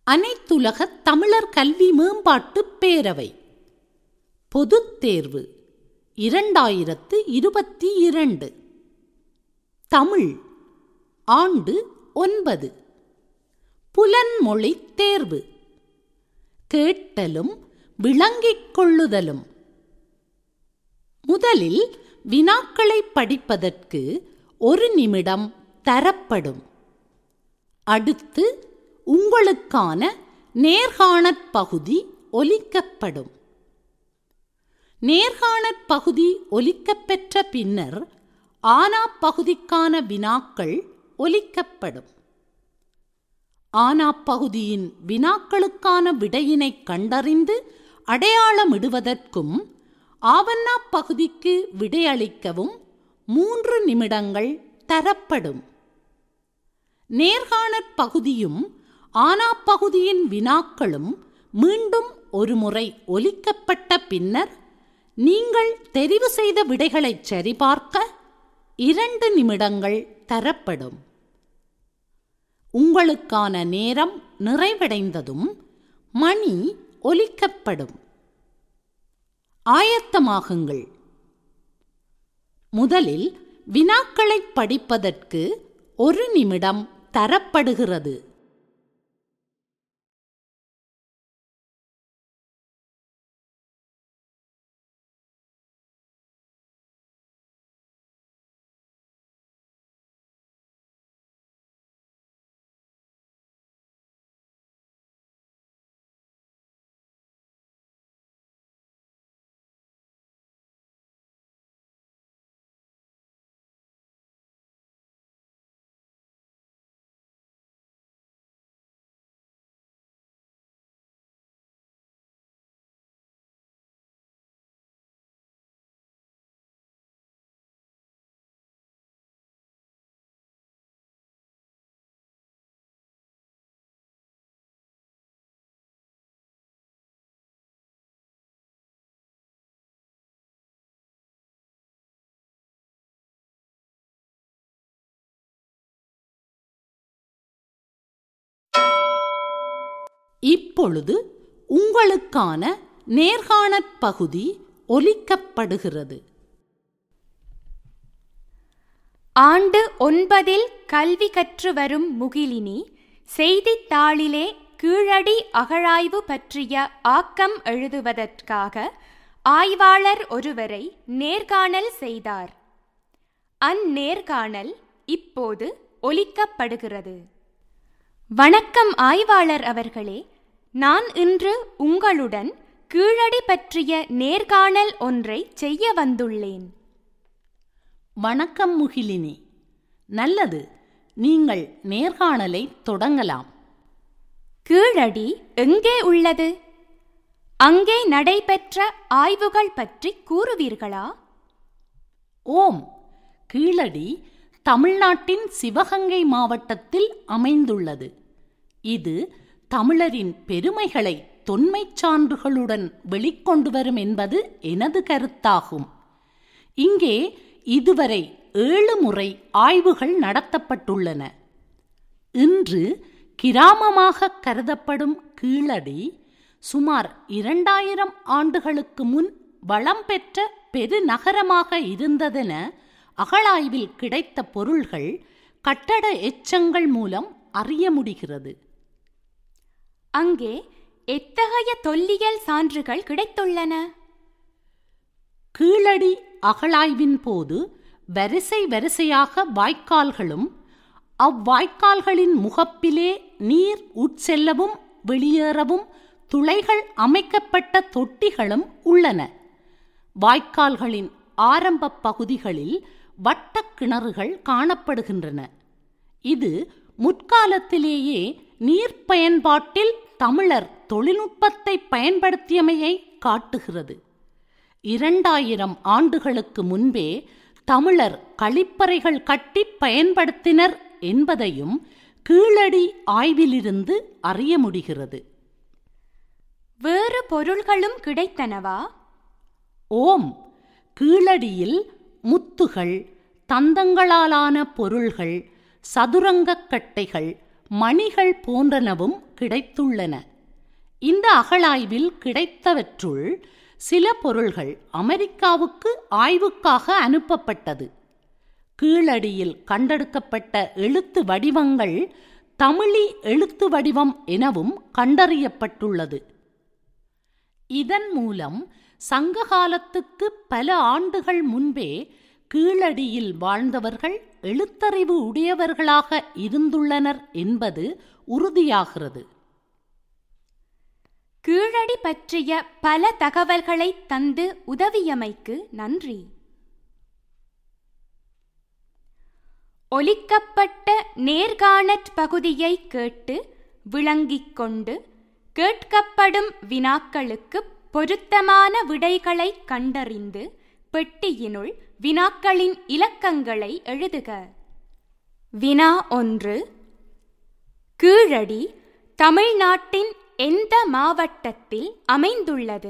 அனைத்துலக தமிழர் கல்வி மேம்பாட்டுப் பேரவை பொதுத் தேர்வு இரண்டாயிரத்து இருபத்தி இரண்டு தமிழ் ஆண்டு ஒன்பது புலன்மொழித் தேர்வு கேட்டலும் விளங்கிக் கொள்ளுதலும் முதலில் வினாக்களை படிப்பதற்கு ஒரு நிமிடம் தரப்படும் அடுத்து உங்களுக்கான நேர்காணற் பகுதி ஒலிக்கப்படும் நேர்காணற் பகுதி ஒலிக்கப்பெற்ற பின்னர் ஆனா பகுதிக்கான வினாக்கள் ஒலிக்கப்படும் ஆனா பகுதியின் வினாக்களுக்கான விடையினை கண்டறிந்து அடையாளமிடுவதற்கும் ஆவண்ணா பகுதிக்கு விடையளிக்கவும் மூன்று நிமிடங்கள் தரப்படும் நேர்காணற் பகுதியும் ஆனா பகுதியின் வினாக்களும் மீண்டும் ஒருமுறை ஒலிக்கப்பட்ட பின்னர் நீங்கள் தெரிவு செய்த விடைகளை சரிபார்க்க இரண்டு நிமிடங்கள் தரப்படும் உங்களுக்கான நேரம் நிறைவடைந்ததும் மணி ஒலிக்கப்படும் ஆயத்தமாகுங்கள் முதலில் வினாக்களை படிப்பதற்கு ஒரு நிமிடம் தரப்படுகிறது இப்பொழுது உங்களுக்கான நேர்காணற் பகுதி ஒலிக்கப்படுகிறது ஆண்டு ஒன்பதில் கல்வி கற்று வரும் முகிலினி செய்தித்தாளிலே கீழடி அகழாய்வு பற்றிய ஆக்கம் எழுதுவதற்காக ஆய்வாளர் ஒருவரை நேர்காணல் செய்தார் அந்நேர்காணல் இப்போது ஒலிக்கப்படுகிறது வணக்கம் ஆய்வாளர் அவர்களே நான் இன்று உங்களுடன் கீழடி பற்றிய நேர்காணல் ஒன்றை செய்ய வந்துள்ளேன் வணக்கம் முகிலினி நல்லது நீங்கள் நேர்காணலை தொடங்கலாம் கீழடி எங்கே உள்ளது அங்கே நடைபெற்ற ஆய்வுகள் பற்றி கூறுவீர்களா ஓம் கீழடி தமிழ்நாட்டின் சிவகங்கை மாவட்டத்தில் அமைந்துள்ளது இது தமிழரின் பெருமைகளை தொன்மைச் சான்றுகளுடன் வெளிக்கொண்டு வரும் என்பது எனது கருத்தாகும் இங்கே இதுவரை ஏழு முறை ஆய்வுகள் நடத்தப்பட்டுள்ளன இன்று கிராமமாக கருதப்படும் கீழடி சுமார் இரண்டாயிரம் ஆண்டுகளுக்கு முன் வளம் பெற்ற பெருநகரமாக இருந்ததென அகழாய்வில் கிடைத்த பொருள்கள் கட்டட எச்சங்கள் மூலம் அறிய முடிகிறது அங்கே எத்தகைய தொல்லியல் சான்றுகள் கிடைத்துள்ளன கீழடி அகழாய்வின் போது வரிசை வரிசையாக வாய்க்கால்களும் அவ்வாய்க்கால்களின் முகப்பிலே நீர் உட்செல்லவும் வெளியேறவும் துளைகள் அமைக்கப்பட்ட தொட்டிகளும் உள்ளன வாய்க்கால்களின் ஆரம்ப பகுதிகளில் வட்ட கிணறுகள் காணப்படுகின்றன இது முற்காலத்திலேயே நீர் பயன்பாட்டில் தமிழர் தொழில்நுட்பத்தை பயன்படுத்தியமையை காட்டுகிறது இரண்டாயிரம் ஆண்டுகளுக்கு முன்பே தமிழர் கழிப்பறைகள் கட்டி பயன்படுத்தினர் என்பதையும் கீழடி ஆய்விலிருந்து அறிய முடிகிறது வேறு பொருள்களும் கிடைத்தனவா ஓம் கீழடியில் முத்துகள் தந்தங்களாலான பொருள்கள் சதுரங்கக் கட்டைகள் மணிகள் போன்றனவும் கிடைத்துள்ளன இந்த அகழாய்வில் கிடைத்தவற்றுள் சில பொருள்கள் அமெரிக்காவுக்கு ஆய்வுக்காக அனுப்பப்பட்டது கீழடியில் கண்டெடுக்கப்பட்ட எழுத்து வடிவங்கள் தமிழி எழுத்து வடிவம் எனவும் கண்டறியப்பட்டுள்ளது இதன் மூலம் சங்க காலத்துக்கு பல ஆண்டுகள் முன்பே கீழடியில் வாழ்ந்தவர்கள் எழுத்தறிவு உடையவர்களாக இருந்துள்ளனர் என்பது உறுதியாகிறது கீழடி பற்றிய பல தகவல்களை தந்து உதவியமைக்கு நன்றி ஒலிக்கப்பட்ட நேர்காணற் பகுதியை கேட்டு விளங்கிக் கொண்டு கேட்கப்படும் வினாக்களுக்கு பொருத்தமான விடைகளை கண்டறிந்து பெட்டியினுள் வினாக்களின் இலக்கங்களை எழுதுக வினா ஒன்று கீழடி தமிழ்நாட்டின் எந்த மாவட்டத்தில் அமைந்துள்ளது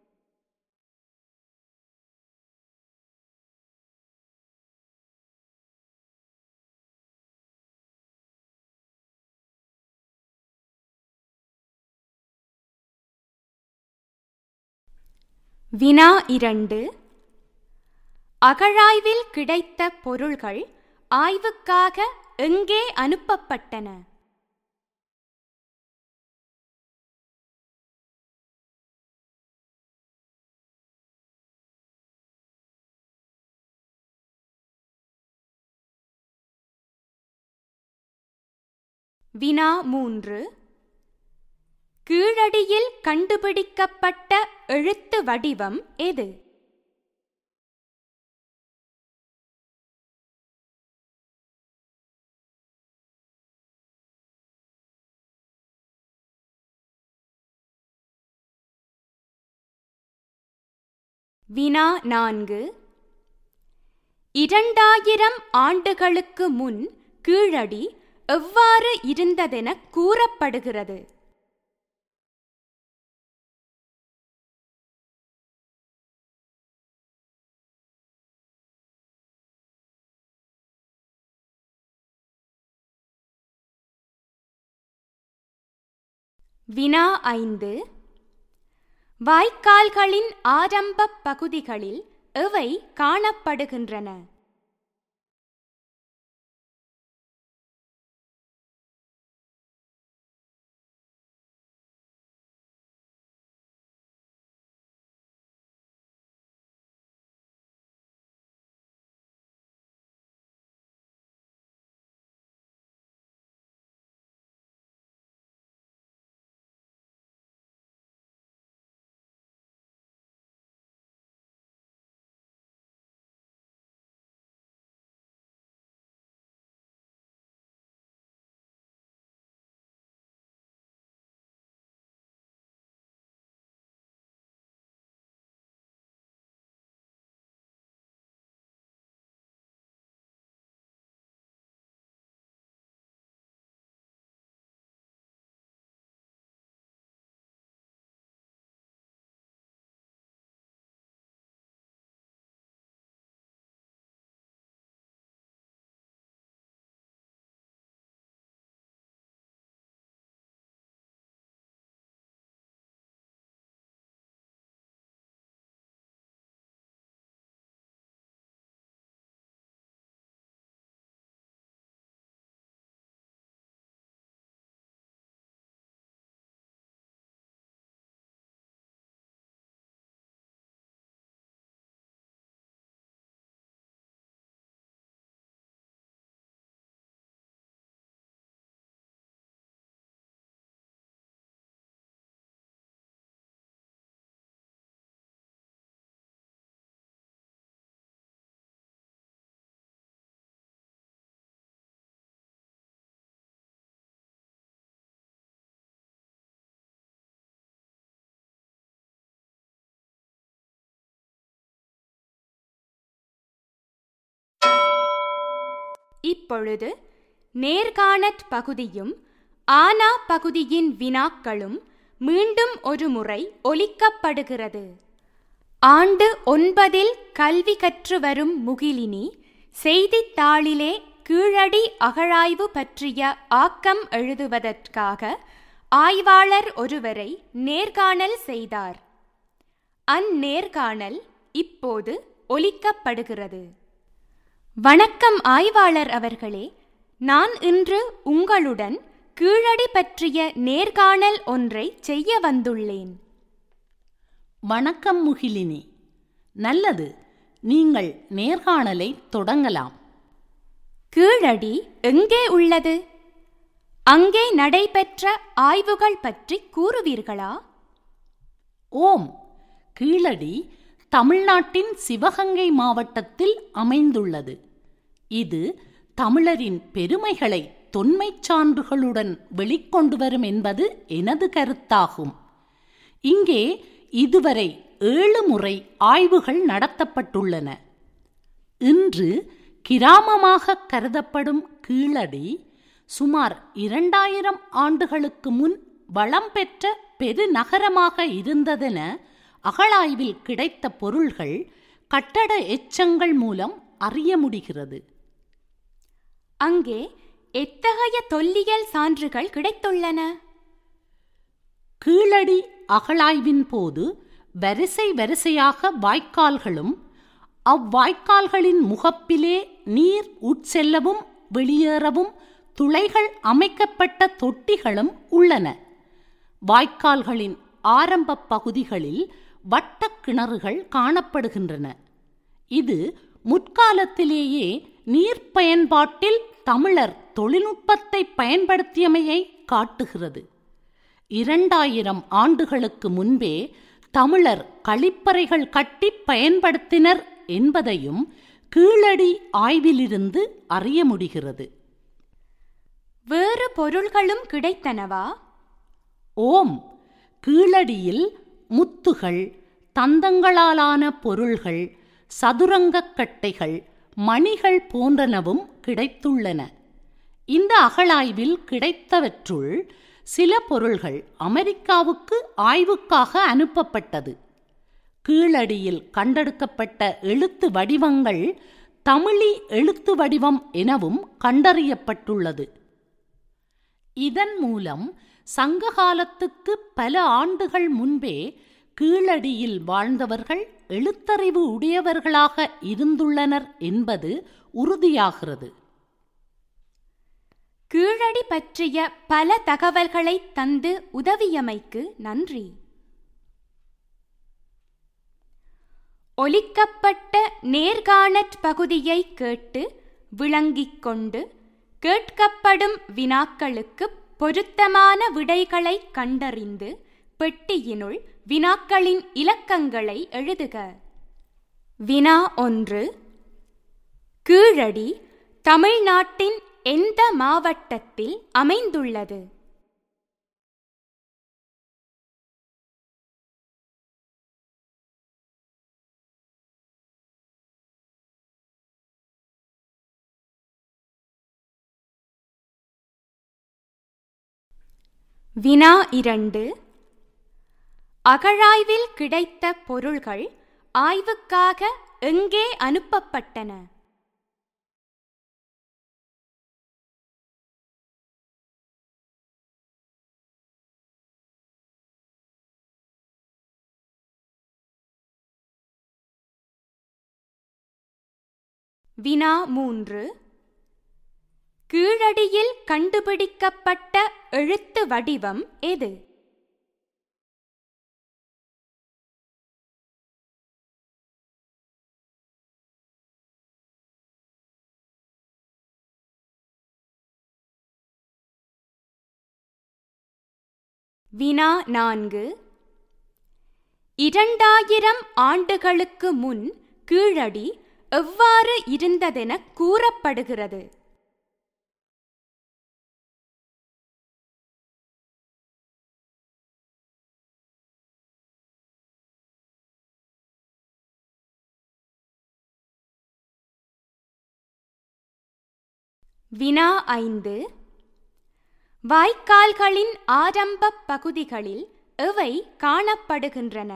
வினா இரண்டு அகழாய்வில் கிடைத்த பொருள்கள் ஆய்வுக்காக எங்கே அனுப்பப்பட்டன வினா மூன்று கீழடியில் கண்டுபிடிக்கப்பட்ட எழுத்து வடிவம் எது வினா நான்கு இரண்டாயிரம் ஆண்டுகளுக்கு முன் கீழடி எவ்வாறு இருந்ததென கூறப்படுகிறது வினா ஐந்து வாய்க்கால்களின் ஆரம்பப் பகுதிகளில் எவை காணப்படுகின்றன இப்பொழுது நேர்காணற் பகுதியும் ஆனா பகுதியின் வினாக்களும் மீண்டும் ஒரு முறை ஒலிக்கப்படுகிறது ஆண்டு ஒன்பதில் கல்வி கற்று வரும் முகிலினி செய்தித்தாளிலே கீழடி அகழாய்வு பற்றிய ஆக்கம் எழுதுவதற்காக ஆய்வாளர் ஒருவரை நேர்காணல் செய்தார் அந்நேர்காணல் இப்போது ஒலிக்கப்படுகிறது வணக்கம் ஆய்வாளர் அவர்களே நான் இன்று உங்களுடன் கீழடி பற்றிய நேர்காணல் ஒன்றை செய்ய வந்துள்ளேன் வணக்கம் முகிலினி நல்லது நீங்கள் நேர்காணலை தொடங்கலாம் கீழடி எங்கே உள்ளது அங்கே நடைபெற்ற ஆய்வுகள் பற்றி கூறுவீர்களா ஓம் கீழடி தமிழ்நாட்டின் சிவகங்கை மாவட்டத்தில் அமைந்துள்ளது இது தமிழரின் பெருமைகளை தொன்மைச் சான்றுகளுடன் வெளிக்கொண்டு வரும் என்பது எனது கருத்தாகும் இங்கே இதுவரை ஏழு முறை ஆய்வுகள் நடத்தப்பட்டுள்ளன இன்று கிராமமாக கருதப்படும் கீழடி சுமார் இரண்டாயிரம் ஆண்டுகளுக்கு முன் வளம் பெற்ற பெருநகரமாக இருந்ததென அகழாய்வில் கிடைத்த பொருள்கள் கட்டட எச்சங்கள் மூலம் அறிய முடிகிறது அங்கே எத்தகைய தொல்லியல் சான்றுகள் கிடைத்துள்ளன கீழடி அகழாய்வின் போது வரிசை வரிசையாக வாய்க்கால்களும் அவ்வாய்க்கால்களின் முகப்பிலே நீர் உட்செல்லவும் வெளியேறவும் துளைகள் அமைக்கப்பட்ட தொட்டிகளும் உள்ளன வாய்க்கால்களின் ஆரம்ப பகுதிகளில் வட்டக் கிணறுகள் காணப்படுகின்றன இது முற்காலத்திலேயே நீர் பயன்பாட்டில் தமிழர் தொழில்நுட்பத்தை பயன்படுத்தியமையை காட்டுகிறது இரண்டாயிரம் ஆண்டுகளுக்கு முன்பே தமிழர் கழிப்பறைகள் கட்டி பயன்படுத்தினர் என்பதையும் கீழடி ஆய்விலிருந்து அறிய முடிகிறது வேறு பொருள்களும் கிடைத்தனவா ஓம் கீழடியில் முத்துகள் தந்தங்களாலான பொருள்கள் சதுரங்கக் கட்டைகள் மணிகள் போன்றனவும் கிடைத்துள்ளன இந்த அகழாய்வில் கிடைத்தவற்றுள் சில பொருள்கள் அமெரிக்காவுக்கு ஆய்வுக்காக அனுப்பப்பட்டது கீழடியில் கண்டெடுக்கப்பட்ட எழுத்து வடிவங்கள் தமிழி எழுத்து வடிவம் எனவும் கண்டறியப்பட்டுள்ளது இதன் மூலம் சங்ககாலத்துக்கு பல ஆண்டுகள் முன்பே கீழடியில் வாழ்ந்தவர்கள் எழுத்தறிவு உடையவர்களாக இருந்துள்ளனர் என்பது உறுதியாகிறது கீழடி பற்றிய பல தகவல்களை தந்து உதவியமைக்கு நன்றி ஒலிக்கப்பட்ட நேர்காணற் பகுதியை கேட்டு விளங்கிக் கொண்டு கேட்கப்படும் வினாக்களுக்கு பொருத்தமான விடைகளை கண்டறிந்து பெட்டியினுள் வினாக்களின் இலக்கங்களை எழுதுக வினா ஒன்று கீழடி தமிழ்நாட்டின் எந்த மாவட்டத்தில் அமைந்துள்ளது வினா இரண்டு அகழாய்வில் கிடைத்த பொருள்கள் ஆய்வுக்காக எங்கே அனுப்பப்பட்டன வினா மூன்று கீழடியில் கண்டுபிடிக்கப்பட்ட எழுத்து வடிவம் எது வினா நான்கு இரண்டாயிரம் ஆண்டுகளுக்கு முன் கீழடி எவ்வாறு இருந்ததென கூறப்படுகிறது வினா ஐந்து வாய்க்கால்களின் ஆரம்பப் பகுதிகளில் எவை காணப்படுகின்றன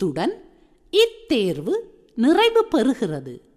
இத்துடன் இத்தேர்வு நிறைவு பெறுகிறது